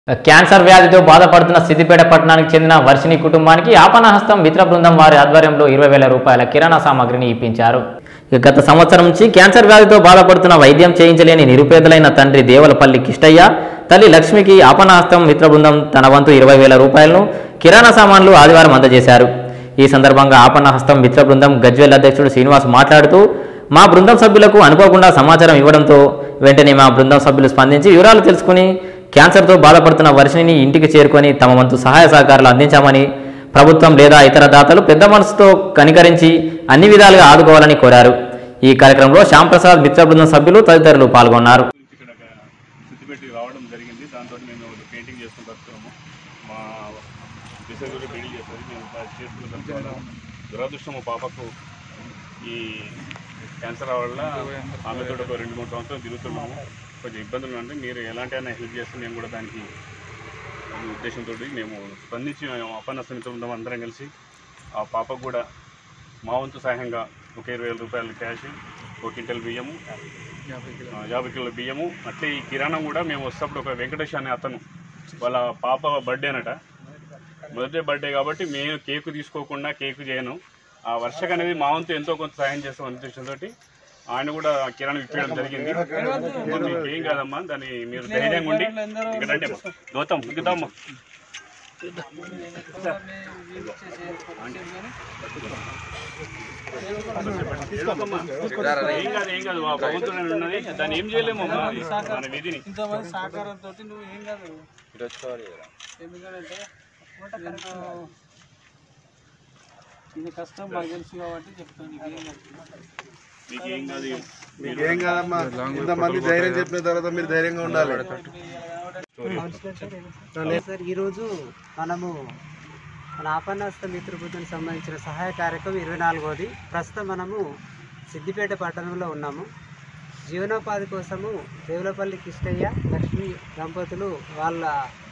Cancer వ్యాధితో బాధపడుతున్న సిద్దిపేట పట్టణానికి చెందిన వర్షిని కుటుంబానికి ఆపన్నహస్తం మిత్ర బృందం వారి ఆధ్వర్యంలో ఇరవై వేల రూపాయల కిరాణా సామాగ్రిని ఇప్పించారు ఇక గత సంవత్సరం నుంచి క్యాన్సర్ వ్యాధితో బాధపడుతున్న వైద్యం చేయించలేని నిరుపేదలైన తండ్రి దేవలపల్లి కిష్టయ్య తల్లి లక్ష్మికి ఆపన్నహస్తం మిత్ర బృందం తన వంతు ఇరవై వేల రూపాయలను కిరాణా సామాన్లు ఆదివారం అందజేశారు ఈ సందర్భంగా ఆపన్నహస్తం మిత్ర బృందం గజ్వేల్ అధ్యక్షుడు శ్రీనివాస్ మాట్లాడుతూ మా బృందం సభ్యులకు అనుకోకుండా సమాచారం ఇవ్వడంతో వెంటనే మా బృందం సభ్యులు స్పందించి వివరాలు తెలుసుకుని క్యాన్సర్తో బాధపడుతున్న వర్షిని ఇంటికి చేరుకొని తమ వంతు సహాయ సహకారాలు అందించామని ప్రభుత్వం లేదా ఇతర దాతలు పెద్ద మనసుతో కనికరించి అన్ని విధాలుగా ఆదుకోవాలని కోరారు ఈ కార్యక్రమంలో శ్యాంప్రసాద్ మిత్ర బృందం సభ్యులు తదితరులు పాల్గొన్నారు ఇక్కడ సిద్దిపేటకి రావడం జరిగింది దాంతో మేము పెయింటింగ్ చేసుకుని బతున్నాము మా దిశగురి బిల్డింగ్ చేస్తుంది మేము అది చేసుకుని బతుకుతున్నాము దురదృష్టం మా పాపకు ఈ క్యాన్సర్ వల్ల ఆమెతో ఒక రెండు మూడు సంవత్సరాలు తిరుగుతున్నాము కొంచెం ఇబ్బందులు అంటే మీరు ఎలాంటి అయినా హెల్ప్ చేస్తే మేము కూడా దానికి ఈ ఉద్దేశంతో మేము స్పందించి మేము అపన్న సమితి అందరం కలిసి ఆ పాపకు కూడా మా వంతు సహాయంగా ఒక ఇరవై వేల రూపాయల క్యాష్ ఒక క్వింటల్ బియ్యము ఆ, యాభై కిలోల బియ్యము అట్లే ఈ కిరాణం కూడా మేము వస్తప్పుడు ఒక వెంకటేష్ అనే అతను వాళ్ళ పాప బర్త్డే అనట మొదటి బర్త్డే కాబట్టి మేము కేకు తీసుకోకుండా కేకు చేయను ఆ వర్షకు అనేది మా వంతు ఎంతో కొంత సహాయం చేస్తాం ఉద్దేశంతో ఆయన కూడా ఆ కిరాణం ఇప్పించడం జరిగింది మీకు ఏం కాదమ్మా దాన్ని మీరు ధైర్యంగా ఉండి ఇక్కడ రండి అమ్మా గౌతమ్ దిగుతామ్మా ఏడవకమ్మా. ఏం కాదు ఏం కాదు ఆ భగవంతుడు ఉన్నది దాన్ని ఏం చేయలేము అమ్మా. మన విధిని ఇంతమంది సహకారంతో నువ్వు ఏం కాదు ఎందుకంటే ఎంతో ఇది కష్టం మాకు తెలుసు కాబట్టి చెప్తాను నీకు ఏం కాదు. మీకు ఏం కాదు మీకేం కాదమ్మా ఇంతమంది ధైర్యం చెప్పిన తర్వాత మీరు ధైర్యంగా ఉండాలి సార్ ఈరోజు మనము మన ఆపన్నాస్త మిత్ర బృందానికి సంబంధించిన సహాయ కార్యక్రమం ఇరవై నాలుగోది ప్రస్తుతం మనము సిద్దిపేట పట్టణంలో ఉన్నాము జీవనోపాధి కోసము దేవులపల్లి కిష్టయ్య లక్ష్మి దంపతులు వాళ్ళ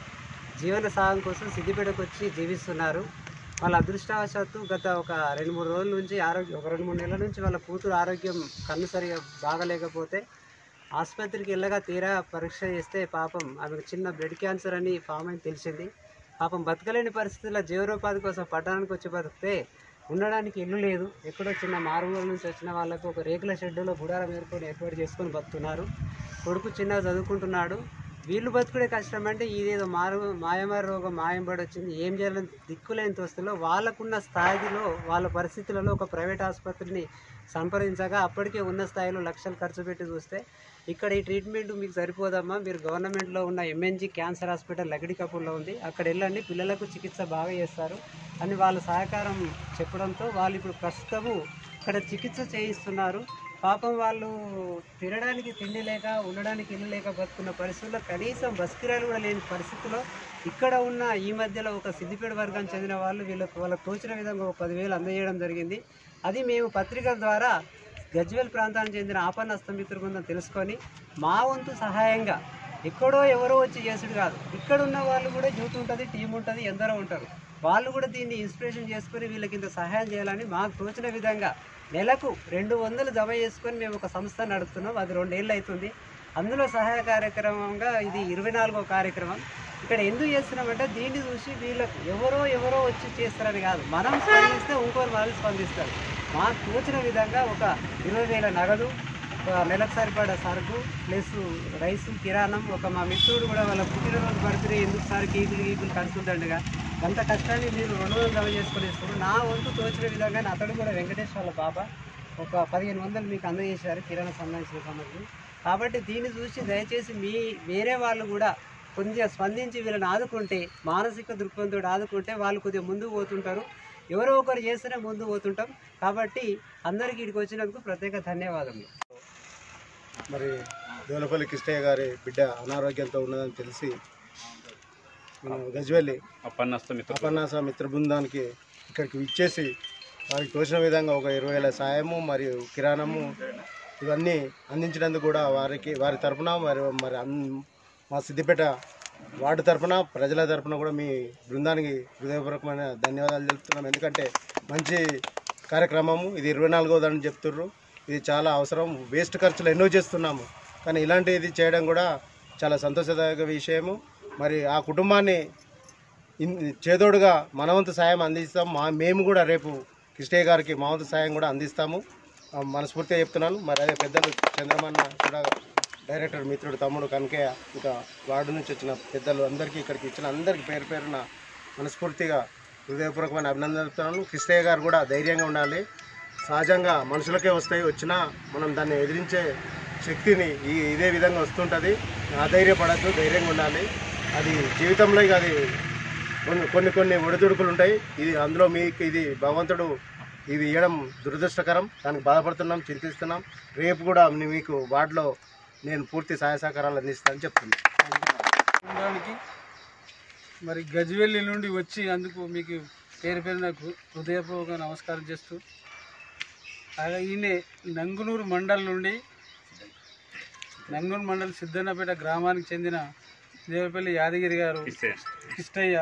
జీవన సాగం కోసం సిద్దిపేటకు వచ్చి జీవిస్తున్నారు వాళ్ళ అదృష్టవశాత్తు గత ఒక రెండు మూడు రోజుల నుంచి ఆరోగ్యం ఒక రెండు మూడు నెలల నుంచి వాళ్ళ కూతురు ఆరోగ్యం కన్ను సరిగా బాగలేకపోతే ఆసుపత్రికి వెళ్ళగా తీరా పరీక్ష చేస్తే పాపం ఆమెకు చిన్న బ్లడ్ క్యాన్సర్ అని ఫామ్ అని తెలిసింది పాపం బతకలేని పరిస్థితుల్లో జీవనోపాధి కోసం పట్టణానికి వచ్చి బతికితే ఉండడానికి ఇల్లు లేదు ఎక్కడో చిన్న మారుమూల నుంచి వచ్చిన వాళ్ళకు ఒక రేకుల షెడ్యూలో గుడారం ఏర్కొని ఏర్పాటు చేసుకొని బతుకుతున్నారు కొడుకు చిన్నగా చదువుకుంటున్నాడు వీళ్ళు బతుకుడే కష్టం అంటే ఇదేదో మారు మాయమారి రోగం మాయంబడి వచ్చింది ఏం చేయాలని దిక్కులేని తోస్తులో వాళ్ళకున్న స్థాయిలో వాళ్ళ పరిస్థితులలో ఒక ప్రైవేట్ ఆసుపత్రిని సంప్రదించగా అప్పటికే ఉన్న స్థాయిలో లక్షలు ఖర్చు పెట్టి చూస్తే ఇక్కడ ఈ ట్రీట్మెంట్ మీకు సరిపోదమ్మా మీరు గవర్నమెంట్లో ఉన్న ఎంఎన్జీ క్యాన్సర్ హాస్పిటల్ లగడికపూర్లో ఉంది అక్కడ వెళ్ళండి పిల్లలకు చికిత్స బాగా చేస్తారు అని వాళ్ళ సహకారం చెప్పడంతో వాళ్ళు ఇప్పుడు ప్రస్తుతము ఇక్కడ చికిత్స చేయిస్తున్నారు పాపం వాళ్ళు తినడానికి తిండి లేక ఉండడానికి ఇల్లు లేక బతుకున్న పరిస్థితుల్లో కనీసం బస్ కిరాయిలు కూడా లేని పరిస్థితుల్లో ఇక్కడ ఉన్న ఈ మధ్యలో ఒక సిద్దిపేట వర్గానికి చెందిన వాళ్ళు వీళ్ళకు వాళ్ళకు తోచిన విధంగా ఒక పదివేలు అందజేయడం జరిగింది అది మేము పత్రికల ద్వారా గజ్వేల్ ప్రాంతానికి చెందిన ఆపన్న స్తంభితుల బృందం తెలుసుకొని మా వంతు సహాయంగా ఎక్కడో ఎవరో వచ్చి చేసుడు కాదు ఇక్కడ ఉన్న వాళ్ళు కూడా యూత్ ఉంటుంది టీం ఉంటుంది ఎందరో ఉంటారు వాళ్ళు కూడా దీన్ని ఇన్స్పిరేషన్ చేసుకొని వీళ్ళకి ఇంత సహాయం చేయాలని మాకు తోచిన విధంగా నెలకు రెండు వందలు జమ చేసుకొని మేము ఒక సంస్థ నడుపుతున్నాం అది రెండేళ్ళు అవుతుంది అందులో సహాయ కార్యక్రమంగా ఇది ఇరవై నాలుగో కార్యక్రమం ఇక్కడ ఎందుకు చేస్తున్నామంటే దీన్ని చూసి వీళ్ళకు ఎవరో ఎవరో వచ్చి చేస్తారని కాదు మనం స్పందిస్తే ఇంకోరు వాళ్ళు స్పందిస్తారు మాకు తోచిన విధంగా ఒక ఇరవై వేల నగదు ఒక నెలకు సరిపడా సరుకు ప్లస్ రైస్ కిరాణం ఒక మా మిత్రుడు కూడా వాళ్ళ పుట్టినరోజు బర్త్డే ఎందుకు సార్ కేకులు గీకులు కడుతుందండగా అంత కష్టాన్ని మీరు రెండు వందలు జమ చేసుకుని ఇస్తారు నా వంతు తోచిన విధంగా అతడు కూడా వెంకటేష్ వాళ్ళ పాప ఒక పదిహేను వందలు మీకు అందజేశారు కిరాణా సంబంధించిన సామగ్రి కాబట్టి దీన్ని చూసి దయచేసి మీ వేరే వాళ్ళు కూడా కొద్దిగా స్పందించి వీళ్ళని ఆదుకుంటే మానసిక దృక్పథంతో ఆదుకుంటే వాళ్ళు కొద్దిగా ముందుకు పోతుంటారు ఎవరో ఒకరు చేస్తేనే ముందు పోతుంటాం కాబట్టి అందరికీ ఇక్కడికి వచ్చినందుకు ప్రత్యేక ధన్యవాదములు మరి దేవులపల్లి కిష్టయ్య గారి బిడ్డ అనారోగ్యంతో ఉన్నదని తెలిసి మనం గజ్వెల్లి అప్పన్నస్త మిత్ర అపన్నాస మిత్ర బృందానికి ఇక్కడికి ఇచ్చేసి వారికి తోచిన విధంగా ఒక ఇరవై వేల సాయము మరియు కిరాణము ఇవన్నీ అందించినందుకు కూడా వారికి వారి తరపున మరి మరి అన్- మా సిద్దిపేట వార్డు తరపున ప్రజల తరపున కూడా మీ బృందానికి హృదయపూర్వకమైన ధన్యవాదాలు తెలుపుతున్నాం ఎందుకంటే మంచి కార్యక్రమము ఇది ఇరవై నాలుగోదని చెప్తుర్రు ఇది చాలా అవసరం వేస్ట్ ఖర్చులు ఎన్నో చేస్తున్నాము కానీ ఇలాంటి ఇది చేయడం కూడా చాలా సంతోషదాయక విషయము మరి ఆ కుటుంబాన్ని ఇన్- చేదోడుగా మనవంతు సాయం అందిస్తాం మా మేము కూడా రేపు కృష్ణయ్య గారికి మా వంతు సాయం కూడా అందిస్తాము ఆ, మనస్ఫూర్తిగా చెప్తున్నాను మరి అదే పెద్దలు చంద్రమన్న కూడా డైరెక్టర్ మిత్రుడు తమ్ముడు కనకయ్య ఇంకా వార్డు నుంచి వచ్చిన పెద్దలు అందరికీ ఇక్కడికి ఇచ్చిన అందరికీ పేరు పేరున మనస్ఫూర్తిగా హృదయపూర్వకమైన అభినందనలు చెప్తున్నాను కృష్ణయ్య గారు కూడా ధైర్యంగా ఉండాలి సహజంగా మనుషులకే వస్తాయి వచ్చినా మనం దాన్ని ఎదిరించే శక్తిని ఈ ఇదే విధంగా వస్తుంటుంది అధైర్యపడద్దు ధైర్యంగా ఉండాలి అది జీవితంలో ఇక అది కొన్ని కొన్ని కొన్ని ఒడిదుడుకులు ఉంటాయి ఇది అందులో మీకు ఇది భగవంతుడు ఇవి ఇవ్వడం దురదృష్టకరం దానికి బాధపడుతున్నాం చింతిస్తున్నాం రేపు కూడా మీకు వార్డులో నేను పూర్తి సహాయ సహకారాలు అందిస్తానని చెప్తున్నాను ఉండడానికి మరి గజ్వెల్లి నుండి వచ్చి అందుకు మీకు పేరు పేరు నాకు హృదయపూర్వక నమస్కారం చేస్తూ అలాగే ఈయన నంగునూరు మండల్ నుండి నంగునూరు మండల్ సిద్ధన్నపేట గ్రామానికి చెందిన దేవపల్లి యాదగిరి గారు ఇస్తే కిష్టయ్య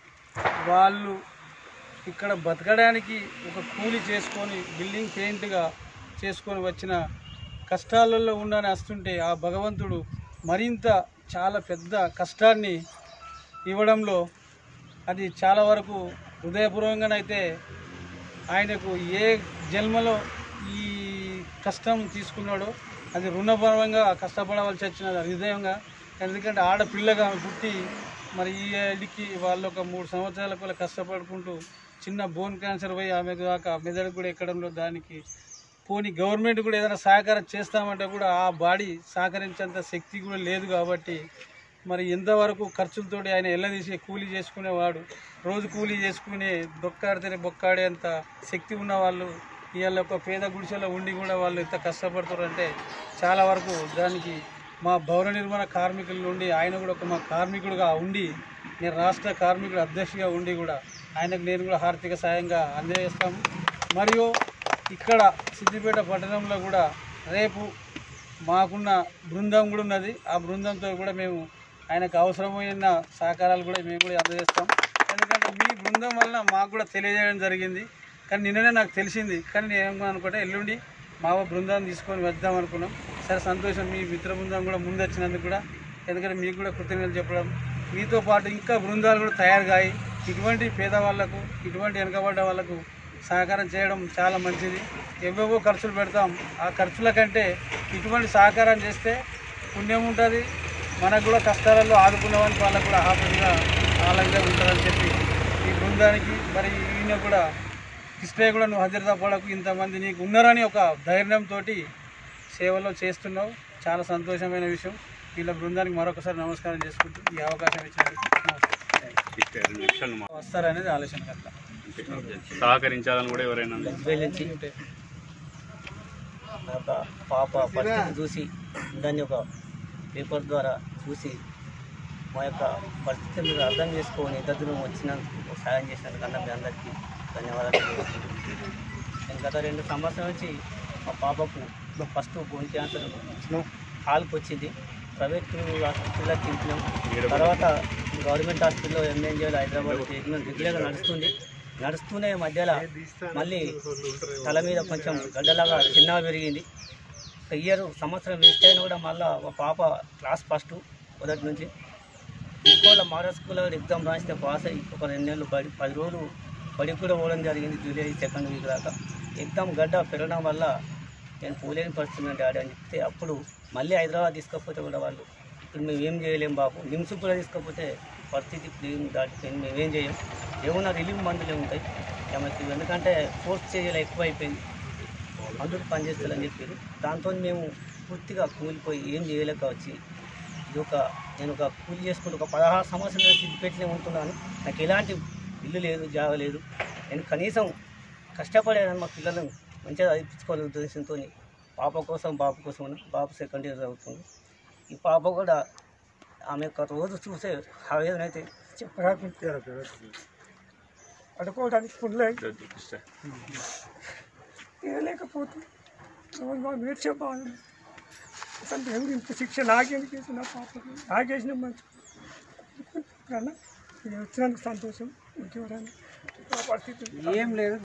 వాళ్ళు ఇక్కడ బతకడానికి ఒక కూలి చేసుకొని బిల్డింగ్ పెయింట్గా చేసుకొని వచ్చిన కష్టాలలో ఉండని వస్తుంటే ఆ భగవంతుడు మరింత చాలా పెద్ద కష్టాన్ని ఇవ్వడంలో అది చాలా వరకు హృదయపూర్వకంగానైతే ఆయనకు ఏ జన్మలో ఈ కష్టం తీసుకున్నాడో అది రుణపరంగా కష్టపడవలసి వచ్చిన హృదయంగా ఎందుకంటే ఆడపిల్లగా పుట్టి మరి ఈ ఏడికి వాళ్ళు ఒక మూడు సంవత్సరాలకు వాళ్ళ కష్టపడుకుంటూ చిన్న బోన్ క్యాన్సర్ పోయి ఆమెకు కాక మెదడు కూడా ఎక్కడంలో దానికి పోనీ గవర్నమెంట్ కూడా ఏదైనా సహకారం చేస్తామంటే కూడా ఆ బాడీ సహకరించేంత శక్తి కూడా లేదు కాబట్టి మరి ఎంతవరకు ఖర్చులతోటి ఆయన ఎల్లదీసి కూలీ చేసుకునేవాడు రోజు కూలీ చేసుకునే బొక్కాడితేనే బొక్కాడేంత శక్తి ఉన్న వాళ్ళు ఇవాళ ఒక పేద గుడిసెలో ఉండి కూడా వాళ్ళు ఎంత కష్టపడుతారంటే చాలా వరకు దానికి మా భవన నిర్మాణ కార్మికుల నుండి ఆయన కూడా ఒక మా కార్మికుడుగా ఉండి నేను రాష్ట్ర కార్మికుడు అధ్యక్షుడిగా ఉండి కూడా ఆయనకు నేను కూడా ఆర్థిక సాయంగా అందజేస్తాము మరియు ఇక్కడ సిద్దిపేట పట్టణంలో కూడా రేపు మాకున్న బృందం కూడా ఉన్నది ఆ బృందంతో కూడా మేము ఆయనకు అవసరమైన సహకారాలు కూడా మేము కూడా అందజేస్తాం ఎందుకంటే మీ బృందం వల్ల మాకు కూడా తెలియజేయడం జరిగింది కానీ నిన్ననే నాకు తెలిసింది కానీ నేను ఏమనుకుంటే అనుకుంటే ఎల్లుండి మా బృందాన్ని తీసుకొని వద్దాం అనుకున్నాం సరే సంతోషం మీ మిత్ర బృందం కూడా ముందు వచ్చినందుకు కూడా ఎందుకంటే మీకు కూడా కృతజ్ఞతలు చెప్పడం మీతో పాటు ఇంకా బృందాలు కూడా తయారు కాయి ఇటువంటి పేదవాళ్లకు ఇటువంటి వెనుకబడ్డ వాళ్ళకు సహకారం చేయడం చాలా మంచిది ఎవేవో ఖర్చులు పెడతాం ఆ ఖర్చుల కంటే ఇటువంటి సహకారం చేస్తే పుణ్యం ఉంటుంది మనకు కూడా కష్టాలలో ఆదుకున్నవానికి వాళ్ళకు కూడా హాపీగా ఆనందంగా ఉంటుందని చెప్పి ఈ బృందానికి మరి ఈయన కూడా కృష్ణయ్య కూడా నువ్వు హజరతా పడకు ఇంతమంది నీకు ఉన్నారని ఒక ధైర్యంతో సేవలో చేస్తున్నావు చాలా సంతోషమైన విషయం వీళ్ళ బృందానికి మరొకసారి నమస్కారం చేసుకుంటూ ఈ అవకాశం ఇచ్చినందుకు నమస్కారం. ఇస్తే రెండు నిమిషాలు మా వస్తారనేది ఆలోచన కర్త సహకరించాలని కూడా ఎవరైనా వెళ్ళి నా యొక్క పాప పరిస్థితి చూసి దాన్ని ఒక పేపర్ ద్వారా చూసి మా యొక్క పరిస్థితిని మీరు అర్థం చేసుకొని ఎంత దూరం వచ్చినందుకు సాయం చేసినందుకు అన్న మీ అందరికీ ధన్యవాదాలు తెలియజేస్తున్నాను. నేను గత రెండు సంవత్సరాల నుంచి మా పాపకు ఫస్ట్ బోన్ క్యాన్సర్ హాల్కి వచ్చింది ప్రైవేట్ హాస్పిటల్లో తింటున్నాం తర్వాత గవర్నమెంట్ హాస్పిటల్లో ఎంఎన్జిఓలో హైదరాబాద్ ట్రీట్మెంట్ రెగ్యులర్గా నడుస్తుంది నడుస్తూనే మధ్యలో మళ్ళీ తల మీద కొంచెం గడ్డలాగా చిన్నగా పెరిగింది ఒక ఇయర్ సంవత్సరం వేస్ట్ అయినా కూడా మళ్ళీ ఒక పాప క్లాస్ ఫస్ట్ మొదటి నుంచి స్కూల్లో మహారాజ్ స్కూల్లో ఎగ్జామ్ రాస్తే పాస్ అయ్యి ఒక రెండు నెలలు బడి పది రోజులు బడికి కూడా పోవడం జరిగింది జూలై సెకండ్ వీక్ దాకా ఎగ్జామ్ గడ్డ పెరగడం వల్ల నేను పోలేని పరిస్థితి ఉంది డాడీ అని చెప్తే అప్పుడు మళ్ళీ హైదరాబాద్ తీసుకపోతే కూడా వాళ్ళు ఇప్పుడు మేము ఏం చేయలేం బాబు నిమ్స్ కూడా తీసుకపోతే పరిస్థితి ఇప్పుడు ఏం దాటిపోయింది మేము ఏం చేయం ఏమన్నా రిలీఫ్ మందులే ఉంటాయి ఏమైతే ఎందుకంటే ఫోర్స్ చేయాలి ఎక్కువ అయిపోయింది మందులు పనిచేస్తారని చెప్పారు దాంతో మేము పూర్తిగా కూలిపోయి ఏం చేయలేక వచ్చి ఇది ఒక నేను ఒక కూలి చేసుకుంటూ ఒక పదహారు సంవత్సరాల నుంచి సిద్దిపేటనే ఉంటున్నాను నాకు ఎలాంటి ఇల్లు లేదు జాగ లేదు నేను కనీసం కష్టపడేదని మా పిల్లలను మంచిగా చదివించుకోవాలి ఉద్దేశంతో పాప కోసం బాబు కోసం ఉన్నా. బాబు సెకండ్ ఇయర్ చదువుతుంది ఈ పాప కూడా ఆమె యొక్క రోజు చూసే ఆవేదన అయితే పడుకోవడానికి పుల్లే ఇస్తే తినలేకపోతే నేర్చే బాగుంది అసలు ఎందుకు ఇంత శిక్ష నాకెందుకు వేసిన పాపకి నాకేసిన మంచి కన్నా వచ్చినందుకు సంతోషం ఇంకెవరైనా ఆ పరిస్థితి ఏం లేదు